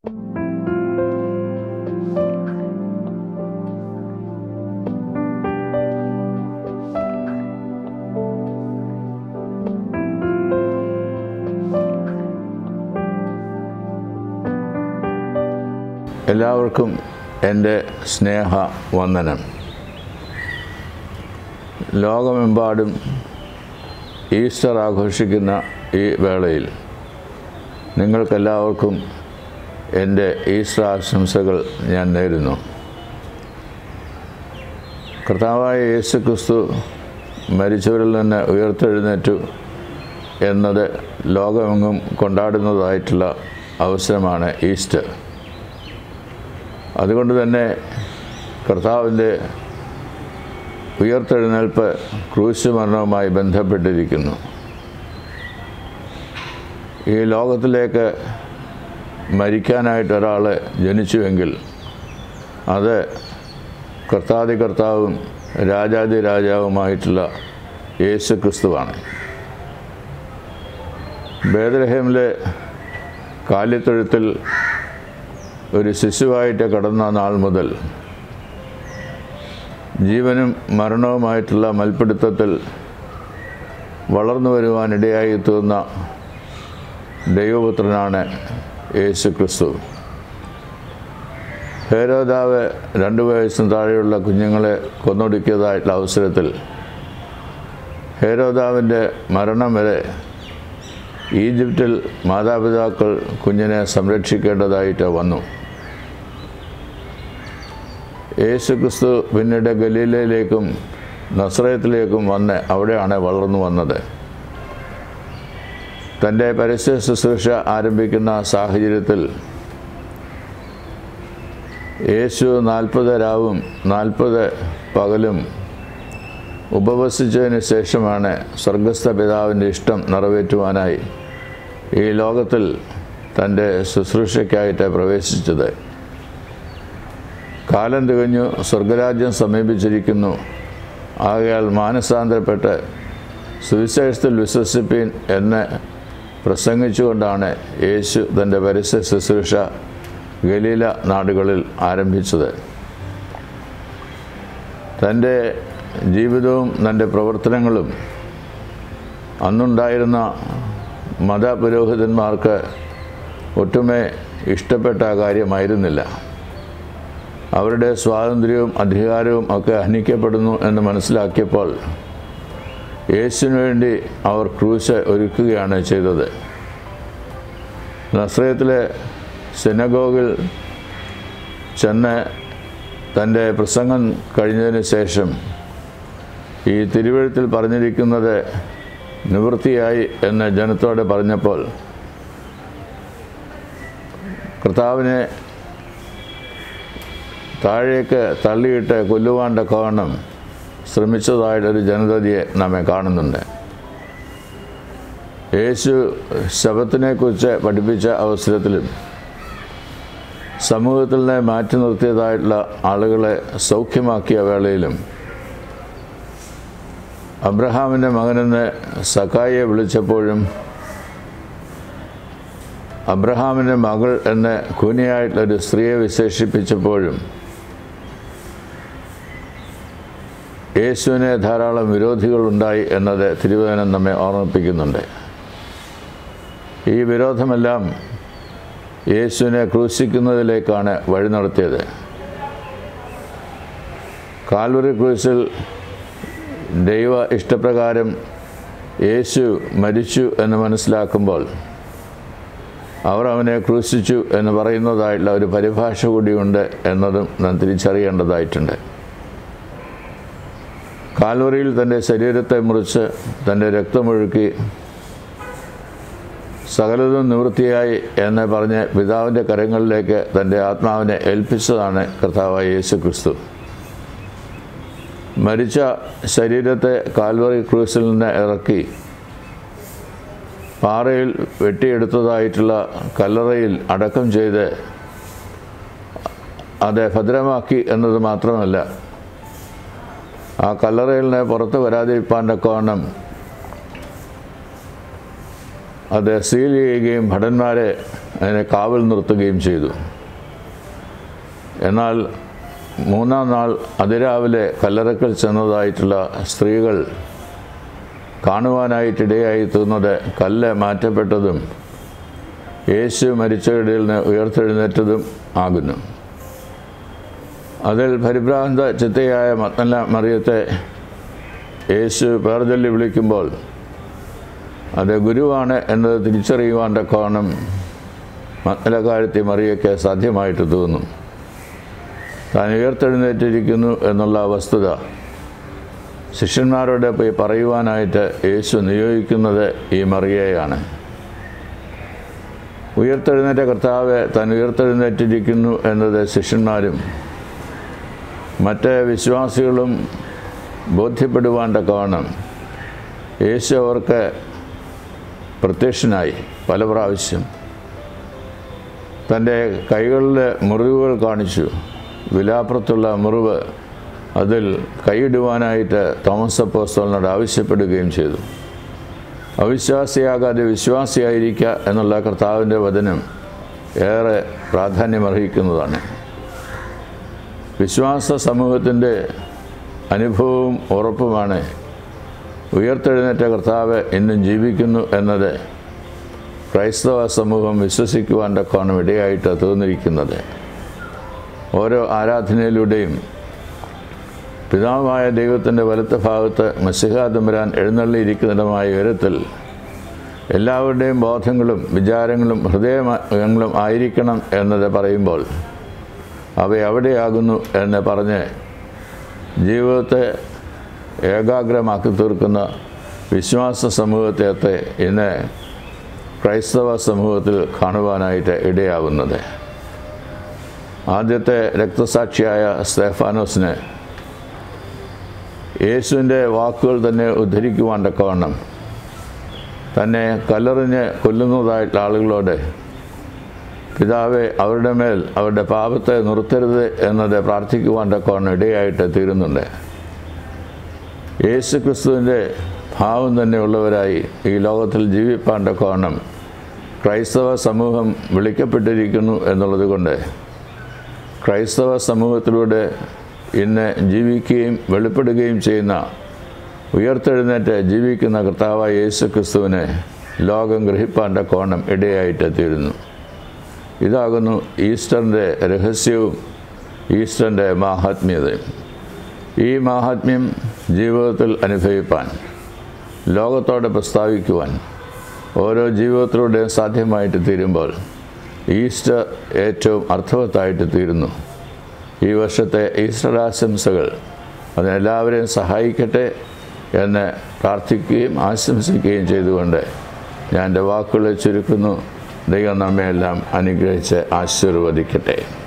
എല്ലാവർക്കും എൻ്റെ സ്നേഹ വന്ദനം ലോകമെമ്പാടും ഈസ്റ്റർ ആഘോഷിക്കുന്ന ഈ വേളയിൽ നിങ്ങൾക്കെല്ലാവർക്കും എൻ്റെ ഈസ്റ്റർ ആശംസകൾ ഞാൻ നേരുന്നു കർത്താവായ യേശു ക്രിസ്തു മരിച്ചവരിൽ നിന്ന് ഉയർത്തെഴുന്നേറ്റു എന്നത് ലോകമെങ്ങും കൊണ്ടാടുന്നതായിട്ടുള്ള അവസരമാണ് ഈസ്റ്റർ അതുകൊണ്ട് തന്നെ കർത്താവിൻ്റെ ഉയർത്തെഴുന്നേൽപ്പ് ക്രൂശ് മരണവുമായി ബന്ധപ്പെട്ടിരിക്കുന്നു ഈ ലോകത്തിലേക്ക് മരിക്കാനായിട്ട് ഒരാൾ ജനിച്ചുവെങ്കിൽ അത് കർത്താതി കർത്താവും രാജാതി രാജാവുമായിട്ടുള്ള യേശു ക്രിസ്തുവാണ് ബേദലഹേമിലെ കാലിത്തൊഴുത്തിൽ ഒരു ശിശുവായിട്ട് കടന്ന നാൾ മുതൽ ജീവനും മരണവുമായിട്ടുള്ള മൽപ്പിടുത്തത്തിൽ വളർന്നു വരുവാനിടയായി തീർന്ന ദൈവപുത്രനാണ് യേശു ക്രിസ്തു ഹേരോദാവ് രണ്ട് വയസ്സിന് താഴെയുള്ള കുഞ്ഞുങ്ങളെ കൊന്നൊടുക്കിയതായിട്ടുള്ള അവസരത്തിൽ ഹേരോദാവിൻ്റെ മരണം വരെ ഈജിപ്തിൽ മാതാപിതാക്കൾ കുഞ്ഞിനെ സംരക്ഷിക്കേണ്ടതായിട്ട് വന്നു യേശു ക്രിസ്തു പിന്നീട് ഗലീലയിലേക്കും നസ്രയത്തിലേക്കും വന്ന് അവിടെയാണ് വളർന്നു വന്നത് തൻ്റെ പരസ്യ ശുശ്രൂഷ ആരംഭിക്കുന്ന സാഹചര്യത്തിൽ യേശു നാൽപ്പത് രാവും നാൽപ്പത് പകലും ഉപവസിച്ചതിന് ശേഷമാണ് സ്വർഗസ്ഥ പിതാവിൻ്റെ ഇഷ്ടം നിറവേറ്റുവാനായി ഈ ലോകത്തിൽ തൻ്റെ ശുശ്രൂഷയ്ക്കായിട്ട് പ്രവേശിച്ചത് കാലം തികഞ്ഞു സ്വർഗരാജ്യം സമീപിച്ചിരിക്കുന്നു ആകയാൽ മാനസാന്തരപ്പെട്ട് സുവിശേഷത്തിൽ വിശ്വസിപ്പീൻ എന്ന് പ്രസംഗിച്ചുകൊണ്ടാണ് യേശു തൻ്റെ പരസ്യ ശുശ്രൂഷ ഗലീല നാടുകളിൽ ആരംഭിച്ചത് തൻ്റെ ജീവിതവും തൻ്റെ പ്രവർത്തനങ്ങളും അന്നുണ്ടായിരുന്ന മതപുരോഹിതന്മാർക്ക് ഒട്ടുമേ ഇഷ്ടപ്പെട്ട കാര്യമായിരുന്നില്ല അവരുടെ സ്വാതന്ത്ര്യവും അധികാരവും ഒക്കെ ഹനിക്കപ്പെടുന്നു എന്ന് മനസ്സിലാക്കിയപ്പോൾ യേശുവിന് വേണ്ടി അവർ ക്രൂശ് ഒരുക്കുകയാണ് ചെയ്തത് നസ്രയത്തിലെ സിനഗോഗിൽ ചെന്ന് തൻ്റെ പ്രസംഗം കഴിഞ്ഞതിന് ശേഷം ഈ തിരുവഴുത്തിൽ പറഞ്ഞിരിക്കുന്നത് നിവൃത്തിയായി എന്ന് ജനത്തോട് പറഞ്ഞപ്പോൾ കർത്താവിനെ താഴേക്ക് തള്ളിയിട്ട് കൊല്ലുവാൻ തക്കവണ്ണം ശ്രമിച്ചതായിട്ടൊരു ജനതയെ നമ്മെ കാണുന്നുണ്ട് യേശു ശബത്തിനെക്കുറിച്ച് പഠിപ്പിച്ച അവസരത്തിലും സമൂഹത്തിൽ നിന്ന് മാറ്റി നിർത്തിയതായിട്ടുള്ള ആളുകളെ സൗഖ്യമാക്കിയ വേളയിലും അബ്രഹാമിൻ്റെ മകനെന്ന് സക്കായിയെ വിളിച്ചപ്പോഴും അബ്രഹാമിൻ്റെ മകൾ എന്ന് കൂനിയായിട്ടുള്ളൊരു സ്ത്രീയെ വിശേഷിപ്പിച്ചപ്പോഴും യേശുവിനെ ധാരാളം വിരോധികളുണ്ടായി എന്നത് തിരുവചനം നമ്മെ ഓർമ്മിപ്പിക്കുന്നുണ്ട് ഈ വിരോധമെല്ലാം യേശുവിനെ ക്രൂശിക്കുന്നതിലേക്കാണ് വഴി നടത്തിയത് കാൽവറി ക്രൂശിൽ ദൈവ ഇഷ്ടപ്രകാരം യേശു മരിച്ചു എന്ന് മനസ്സിലാക്കുമ്പോൾ അവർ അവനെ ക്രൂശിച്ചു എന്ന് പറയുന്നതായിട്ടുള്ള ഒരു പരിഭാഷ കൂടിയുണ്ട് എന്നതും നാം തിരിച്ചറിയേണ്ടതായിട്ടുണ്ട് കാൽവറിയിൽ തൻ്റെ ശരീരത്തെ മുറിച്ച് തൻ്റെ രക്തമൊഴുക്കി സകലതും നിവൃത്തിയായി എന്ന് പറഞ്ഞ് പിതാവിൻ്റെ കരങ്ങളിലേക്ക് തൻ്റെ ആത്മാവിനെ ഏൽപ്പിച്ചതാണ് കർത്താവായ യേശു ക്രിസ്തു മരിച്ച ശരീരത്തെ കാൽവറി ക്രൂസിൽ നിന്ന് ഇറക്കി പാറയിൽ വെട്ടിയെടുത്തതായിട്ടുള്ള കല്ലറയിൽ അടക്കം ചെയ്ത് അത് ഭദ്രമാക്കി എന്നത് മാത്രമല്ല ആ കല്ലറയിൽ നിന്ന് പുറത്ത് വരാതിരിപ്പാൻ തക്കവണ്ണം അത് സീൽ ചെയ്യുകയും ഭടന്മാരെ അതിനെ കാവൽ നിർത്തുകയും ചെയ്തു എന്നാൽ മൂന്നാം നാൾ അതിരാവിലെ കല്ലറക്കൽ ചെന്നതായിട്ടുള്ള സ്ത്രീകൾ കാണുവാനായിട്ടിടയായി തീർന്നത് കല്ല് മാറ്റപ്പെട്ടതും യേശു മരിച്ചവരിൽ നിന്ന് ഉയർത്തെഴുന്നേറ്റതും ആകുന്നു അതിൽ പരിഭ്രാന്ത ചിത്തയായ മത്തല്ല മറിയത്തെ യേശു പേർചൊല്ലി വിളിക്കുമ്പോൾ അത് ഗുരുവാണ് എന്നത് തിരിച്ചറിയുവാൻ തക്കവണ്ണം മത്തലക്കാരത്തി മറിയയ്ക്ക് സാധ്യമായിട്ട് തോന്നും താൻ ഉയർത്തെഴുന്നേറ്റിരിക്കുന്നു എന്നുള്ള വസ്തുത ശിഷ്യന്മാരോട് പോയി പറയുവാനായിട്ട് യേശു നിയോഗിക്കുന്നത് ഈ മറിയയാണ് ഉയർത്തെഴുന്നേറ്റ കർത്താവ് താൻ ഉയർത്തെഴുന്നേറ്റിരിക്കുന്നു എന്നത് ശിഷ്യന്മാരും മറ്റ് വിശ്വാസികളും ബോധ്യപ്പെടുവാൻ തക്കവണ്ണം യേശു അവർക്ക് പ്രത്യക്ഷനായി പല പ്രാവശ്യം തൻ്റെ കൈകളിൽ മുറിവുകൾ കാണിച്ചു വിലാപ്പുറത്തുള്ള മുറിവ് അതിൽ കൈയിടുവാനായിട്ട് തോമസ് അപ്പോസ്തലനോട് ആവശ്യപ്പെടുകയും ചെയ്തു അവിശ്വാസിയാകാതെ വിശ്വാസിയായിരിക്കുക എന്നുള്ള കർത്താവിൻ്റെ വചനം ഏറെ പ്രാധാന്യമർഹിക്കുന്നതാണ് വിശ്വാസ സമൂഹത്തിൻ്റെ അനുഭവവും ഉറപ്പുമാണ് ഉയർത്തെഴുന്നേറ്റ കർത്താവ് ഇന്നും ജീവിക്കുന്നു എന്നത് ക്രൈസ്തവ സമൂഹം വിശ്വസിക്കുവാൻ തക്കോണം ഇടയായിട്ട് തീർന്നിരിക്കുന്നത് ഓരോ ആരാധനയിലൂടെയും പിതാവായ ദൈവത്തിൻ്റെ വലത്ത ഭാഗത്ത് മസിഹാതമ്പുരാൻ എഴുന്നള്ളിയിരിക്കുന്നിടമായ ഉയരത്തിൽ എല്ലാവരുടെയും ബോധങ്ങളും വിചാരങ്ങളും ഹൃദയങ്ങളും ആയിരിക്കണം എന്നത് പറയുമ്പോൾ അവ എവിടെയാകുന്നു എന്ന് പറഞ്ഞ് ജീവിതത്തെ ഏകാഗ്രമാക്കി തീർക്കുന്ന വിശ്വാസ സമൂഹത്തെ ഇന്ന് ക്രൈസ്തവ സമൂഹത്തിൽ കാണുവാനായിട്ട് ഇടയാവുന്നത് ആദ്യത്തെ രക്തസാക്ഷിയായ സ്തേഫാനോസിന് യേശുവിൻ്റെ വാക്കുകൾ തന്നെ ഉദ്ധരിക്കുവാൻ തക്കവണ്ണം തന്നെ കല്ലെറിഞ്ഞ് കൊല്ലുന്നതായിട്ടുള്ള ആളുകളോട് പിതാവെ അവരുടെ മേൽ അവരുടെ പാപത്തെ നിർത്തരുത് എന്നത് പ്രാർത്ഥിക്കുവാൻ തക്കവണ്ണം ഇടയായിട്ട് തീരുന്നുണ്ട് യേശു ക്രിസ്തുവിൻ്റെ ഭാവം തന്നെ ഉള്ളവരായി ഈ ലോകത്തിൽ ജീവിപ്പാൻ തക്കവണ്ണം ക്രൈസ്തവ സമൂഹം വിളിക്കപ്പെട്ടിരിക്കുന്നു എന്നുള്ളത് കൊണ്ട് ക്രൈസ്തവ സമൂഹത്തിലൂടെ ഇന്ന് ജീവിക്കുകയും വെളിപ്പെടുകയും ചെയ്യുന്ന ഉയർത്തെഴുന്നേറ്റ് ജീവിക്കുന്ന കർത്താവായ യേശു ക്രിസ്തുവിനെ ലോകം ഗ്രഹിപ്പാൻ്റെ കോണം ഇടയായിട്ട് തീരുന്നു ഇതാകുന്നു ഈസ്റ്ററിൻ്റെ രഹസ്യവും ഈസ്റ്ററിൻ്റെ മാഹാത്മ്യതയും ഈ മാഹാത്മ്യം ജീവിതത്തിൽ അനുഭവിപ്പാൻ ലോകത്തോടെ പ്രസ്താവിക്കുവാൻ ഓരോ ജീവിതത്തിലൂടെയും സാധ്യമായിട്ട് തീരുമ്പോൾ ഈസ്റ്റർ ഏറ്റവും അർത്ഥവത്തായിട്ട് തീരുന്നു ഈ വർഷത്തെ ഈസ്റ്റർ ആശംസകൾ അതിനെല്ലാവരെയും സഹായിക്കട്ടെ എന്ന് പ്രാർത്ഥിക്കുകയും ആശംസിക്കുകയും ചെയ്തുകൊണ്ട് ഞാൻ എൻ്റെ വാക്കുകളെ ചുരുക്കുന്നു ദൈവം നമ്മയെല്ലാം അനുഗ്രഹിച്ച് ആശീർവദിക്കട്ടെ